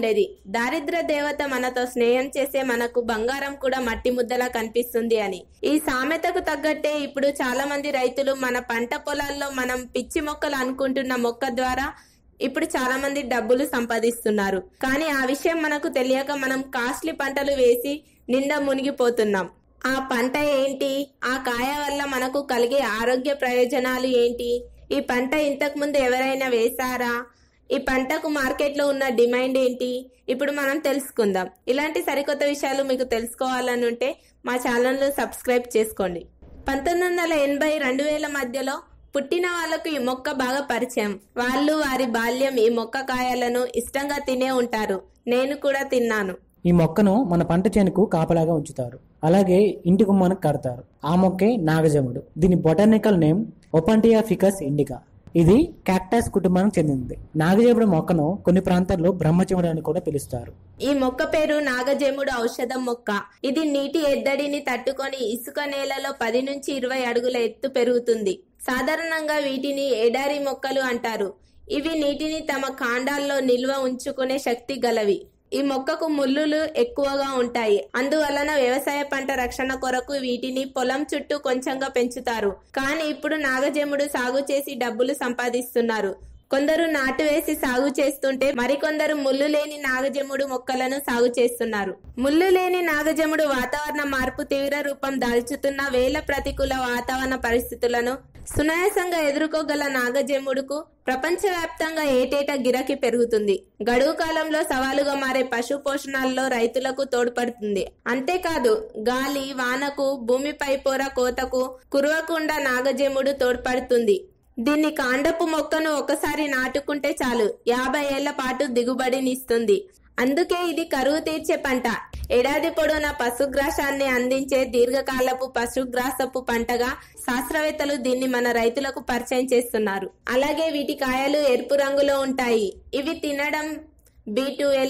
ఉండేది దారిద్ర దేవత మనతో స్నేహం చేసే మనకు బంగారం కూడా మట్టి ముద్దలా కనిపిస్తుంది అని ఈ సామెతకు తగ్గట్టే ఇప్పుడు చాలా మంది రైతులు మన పంట పొలాల్లో మనం పిచ్చి మొక్కలు అనుకుంటున్న మొక్క ద్వారా ఇప్పుడు చాలా మంది డబ్బులు సంపాదిస్తున్నారు కానీ ఆ విషయం మనకు తెలియక మనం కాస్ట్లీ పంటలు వేసి నిండా మునిగిపోతున్నాం ఆ పంట ఏంటి ఆ కాయ వల్ల మనకు కలిగే ఆరోగ్య ప్రయోజనాలు ఏంటి ఈ పంట ఇంతకు ముందు ఎవరైనా వేశారా ఈ పంటకు మార్కెట్లో ఉన్న డిమాండ్ ఏంటి ఇప్పుడు మనం తెలుసుకుందాం ఇలాంటి సరికొత్త విషయాలు మీకు తెలుసుకోవాలని ఉంటే మా ఛానల్ను సబ్స్క్రైబ్ చేసుకోండి పంతొమ్మిది వందల ఎనభై రెండు వేల మధ్యలో పుట్టిన వాళ్లకు ఈ మొక్క బాగా పరిచయం వాళ్ళు వారి బాల్యం ఈ మొక్క కాయలను ఇష్టంగా తినే ఉంటారు నేను కూడా తిన్నాను ఈ మొక్కను మన పంట చేనుకు కాపలాగా ఉంచుతారు అలాగే ఇంటి గుమ్మానికి కడతారు ఆ మొక్కే నాగజముడు దీని botanical name Opuntia ficus indica ఇది క్యాక్టస్ కుటుంబానికి చెందింది నాగజముడు మొక్కను కొన్ని ప్రాంతాల్లో బ్రహ్మచముడు అని కూడా పిలుస్తారు ఈ మొక్క పేరు నాగజెముడు ఔషధం మొక్క ఇది నీటి ఎద్దడిని తట్టుకొని ఇసుక నేలలో పది నుంచి ఇరవై అడుగుల ఎత్తు పెరుగుతుంది సాధారణంగా వీటిని ఎడారి మొక్కలు అంటారు ఇవి నీటిని తమ కాండాల్లో నిల్వ ఉంచుకునే శక్తి గలవి ఈ మొక్కకు ముల్లులు ఎక్కువగా ఉంటాయి అందువలన వ్యవసాయ పంట రక్షణ కొరకు వీటిని పొలం చుట్టూ కొంచెంగా పెంచుతారు కానీ ఇప్పుడు నాగజెముడు సాగు చేసి డబ్బులు సంపాదిస్తున్నారు కొందరు నాటు వేసి సాగు చేస్తుంటే మరికొందరు ముళ్ళు లేని నాగజముడు మొక్కలను సాగు చేస్తున్నారు ముళ్ళు లేని నాగజముడు వాతావరణ మార్పు తీవ్ర రూపం దాల్చుతున్న వేల ప్రతికూల వాతావరణ పరిస్థితులను సునాయాసంగా ఎదుర్కోగల నాగజముడుకు ప్రపంచవ్యాప్తంగా ఏటేటా గిరాకీ పెరుగుతుంది గడువు కాలంలో సవాలుగా మారే పశు పోషణాల్లో రైతులకు తోడ్పడుతుంది అంతేకాదు గాలి వానకు భూమిపై పొర కోతకు కురవకుండా నాగజముడు తోడ్పడుతుంది దీన్ని కాండపు మొక్కను ఒకసారి నాటుకుంటే చాలు యాభై ఏళ్ల పాటు దిగుబడినిస్తుంది అందుకే ఇది కరువు తీర్చే పంట ఏడాది పొడవునా పశుగ్రాసాన్ని అందించే దీర్ఘకాలపు పశుగ్రాసపు పంటగా శాస్త్రవేత్తలు దీన్ని మన రైతులకు పరిచయం చేస్తున్నారు అలాగే వీటి కాయలు ఎరుపు రంగులో ఉంటాయి ఇవి తినడం బి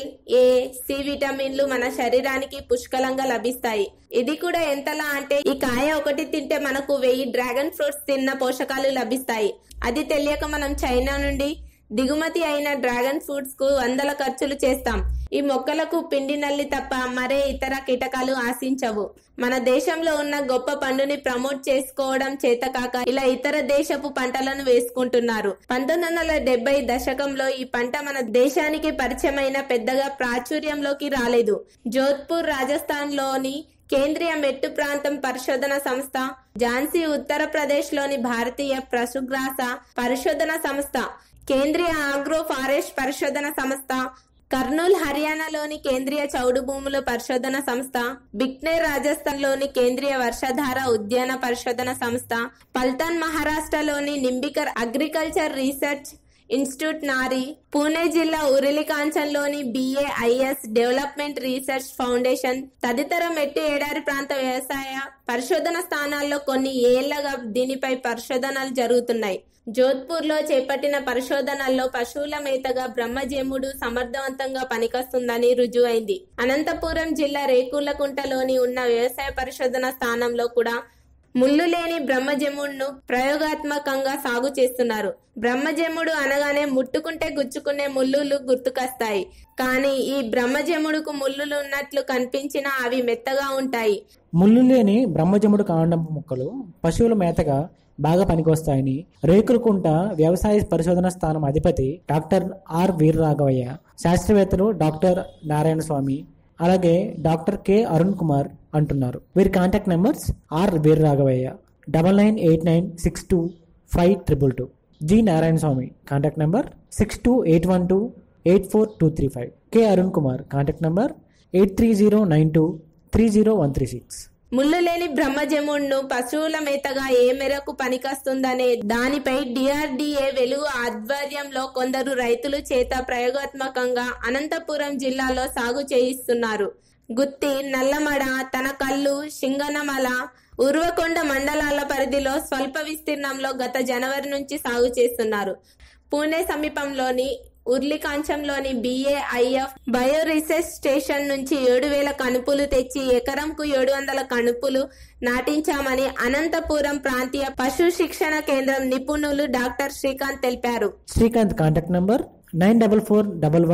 ఏ సి విటమిన్లు మన శరీరానికి పుష్కలంగా లభిస్తాయి ఇది కూడా ఎంతలా అంటే ఈ కాయ ఒకటి తింటే మనకు వెయ్యి డ్రాగన్ ఫ్రూట్స్ తిన్న పోషకాలు లభిస్తాయి అది తెలియక మనం చైనా నుండి దిగుమతి అయిన డ్రాగన్ ఫ్రూట్స్ కు వందల ఖర్చులు చేస్తాం ఈ మొక్కలకు పిండి నల్లి తప్ప మరే ఇతర కీటకాలు ఆశించవు మన దేశంలో ఉన్న గొప్ప పండుని ప్రమోట్ చేసుకోవడం చేతకాక ఇలా ఇతర దేశపు పంటలను వేసుకుంటున్నారు పంతొమ్మిది వందల డెబ్బై దశకంలో ఈ పంట మన దేశానికి పరిచయమైన పెద్దగా ప్రాచుర్యంలోకి రాలేదు జోధ్పూర్ రాజస్థాన్ లోని కేంద్రీయ మెట్టు ప్రాంతం పరిశోధన సంస్థ ఝాన్సీ ఉత్తరప్రదేశ్ లోని భారతీయ పశుగ్రాస పరిశోధన సంస్థ కేంద్రీయ ఆగ్రో ఫారెస్ట్ పరిశోధన సంస్థ కర్నూల్ హర్యానాలోని కేంద్రీయ చౌడు భూముల పరిశోధన సంస్థ బిక్నేర్ రాజస్థాన్ లోని కేంద్రీయ వర్షధార ఉద్యాన పరిశోధన సంస్థ పల్తాన్ మహారాష్ట్రలోని నింబికర్ agriculture research institute NARI Pune జిల్లా ఉరిలికాంచంలోని బిఏఐఎస్ డెవలప్మెంట్ రీసెర్చ్ ఫౌండేషన్ తదితర మెట్టు ఏడారి ప్రాంత వ్యవసాయ పరిశోధన స్థానాల్లో కొన్ని ఏళ్లగా దీనిపై పరిశోధనలు జరుగుతున్నాయి జోధ్పూర్ లో చేపట్టిన పరిశోధనల్లో పశువుల మేతగా బ్రహ్మజేముడు సమర్థవంతంగా పనికొస్తుందని రుజువైంది అనంతపురం జిల్లా రేకులకుంటలోని ఉన్న వ్యవసాయ పరిశోధన స్థానంలో కూడా ముళ్ళు లేని బ్రహ్మజముడును ప్రయోగాత్మకంగా సాగు చేస్తున్నారు బ్రహ్మజముడు అనగానే ముట్టుకుంటే గుచ్చుకునే ముళ్ళులు గుర్తుకొస్తాయి కానీ ఈ బ్రహ్మజముడుకు ముళ్ళులు ఉన్నట్లు కనిపించినా అవి మెత్తగా ఉంటాయి ముళ్ళు లేని బ్రహ్మజముడు కాండంపు మొక్కలు పశువుల మేతగా బాగా పనికొస్తాయని రేకులకుంట వ్యవసాయ పరిశోధన స్థానం అధిపతి డాక్టర్ ఆర్ వీరరాఘవయ్య శాస్త్రవేత్తలు డాక్టర్ నారాయణ స్వామి అలాగే డాక్టర్ కె అరుణ్ కుమార్ అంటున్నారు వీరి contact numbers R Veeraraghavaiah double nine eight nine six two five triple two G Narayana Swamy contact number six two eight one two eight four two three five K Arun Kumar contact number eight three zero nine two three zero one three six ముళ్ళు లేని బ్రహ్మజముడును పశువుల మేతగా ఏ మేరకు పనికొస్తుందనే దానిపై DRDA వెలుగు ఆధ్వర్యంలో కొందరు రైతులు చేత ప్రయోగాత్మకంగా అనంతపురం జిల్లాలో సాగు చేయిస్తున్నారు గుత్తి నల్లమడ తనకల్లు సింగనమల ఉర్వకొండ మండలాల పరిధిలో స్వల్ప విస్తీర్ణంలో గత జనవరి నుంచి సాగు చేస్తున్నారు పూణే సమీపంలోని ఉర్లికాంచంలోని బిఏఐఎఫ్ బయో రీసెర్చ్ స్టేషన్ నుంచి ఏడు వేల కణుపులు తెచ్చి ఎకరంకు ఏడు వందల కణుపులు నాటించామని అనంతపురం ప్రాంతీయ పశు శిక్షణ కేంద్రం నిపుణులు డాక్టర్ శ్రీకాంత్ తెలిపారు Srikanth contact number nine double four double one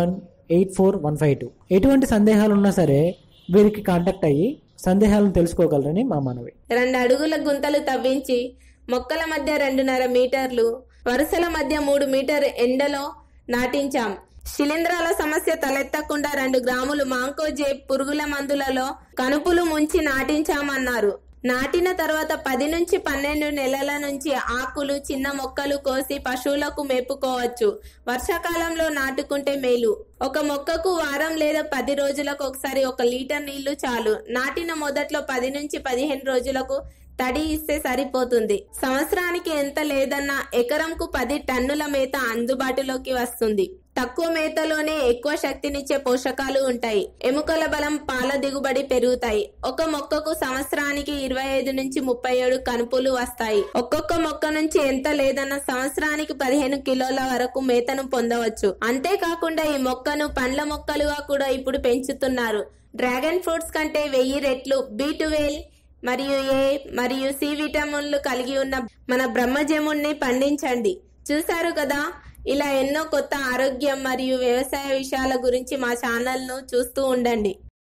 eight four one five two ఎటువంటి సందేహాలు ఉన్నా సరే వీరికి కాంటాక్ట్ అయ్యి సందేహాలను తెలుసుకోగలరని మా మనవి రెండు అడుగుల గుంతలు తవ్వించి మొక్కల మధ్య రెండున్నర మీటర్లు వరుసల మధ్య మూడు మీటర్ ఎండలో నాటించాం శిలీంధ్రాల సమస్య తలెత్తకుండా రెండు గ్రాములు మాంకోజే పురుగుల మందులలో కనుపులు ముంచి నాటించామన్నారు నాటిన తర్వాత పది నుంచి పన్నెండు నెలల నుంచి ఆకులు చిన్న మొక్కలు కోసి పశువులకు మేపుకోవచ్చు వర్షాకాలంలో నాటుకుంటే మేలు ఒక మొక్కకు వారం లేదా పది రోజులకు ఒకసారి ఒక లీటర్ నీళ్లు చాలు నాటిన మొదట్లో పది నుంచి పదిహేను రోజులకు తడి ఇస్తే సరిపోతుంది సంవత్సరానికి ఎంత లేదన్నా ఎకరంకు పది టన్నుల మేత అందుబాటులోకి వస్తుంది తక్కువ మేతలోనే ఎక్కువ శక్తినిచ్చే పోషకాలు ఉంటాయి ఎముకల బలం పాల దిగుబడి పెరుగుతాయి ఒక మొక్కకు సంవత్సరానికి ఇరవై ఐదు నుంచి ముప్పై ఏడు కనుపులు వస్తాయి ఒక్కొక్క మొక్క నుంచి ఎంత లేదన్న సంవత్సరానికి పదిహేను కిలోల వరకు మేతను పొందవచ్చు అంతేకాకుండా ఈ మొక్కను పండ్ల మొక్కలుగా కూడా ఇప్పుడు పెంచుతున్నారు డ్రాగన్ ఫ్రూట్స్ కంటే వెయ్యి రెట్లు బీ మరియు ఏ మరియు సి విటమిన్లు కలిగి ఉన్న మన బ్రహ్మజముడిని పండించండి చూశారు కదా ఇలా ఎన్నో కొత్త ఆరోగ్యం మరియు వ్యవసాయ విషయాల గురించి మా ఛానల్ను చూస్తూ ఉండండి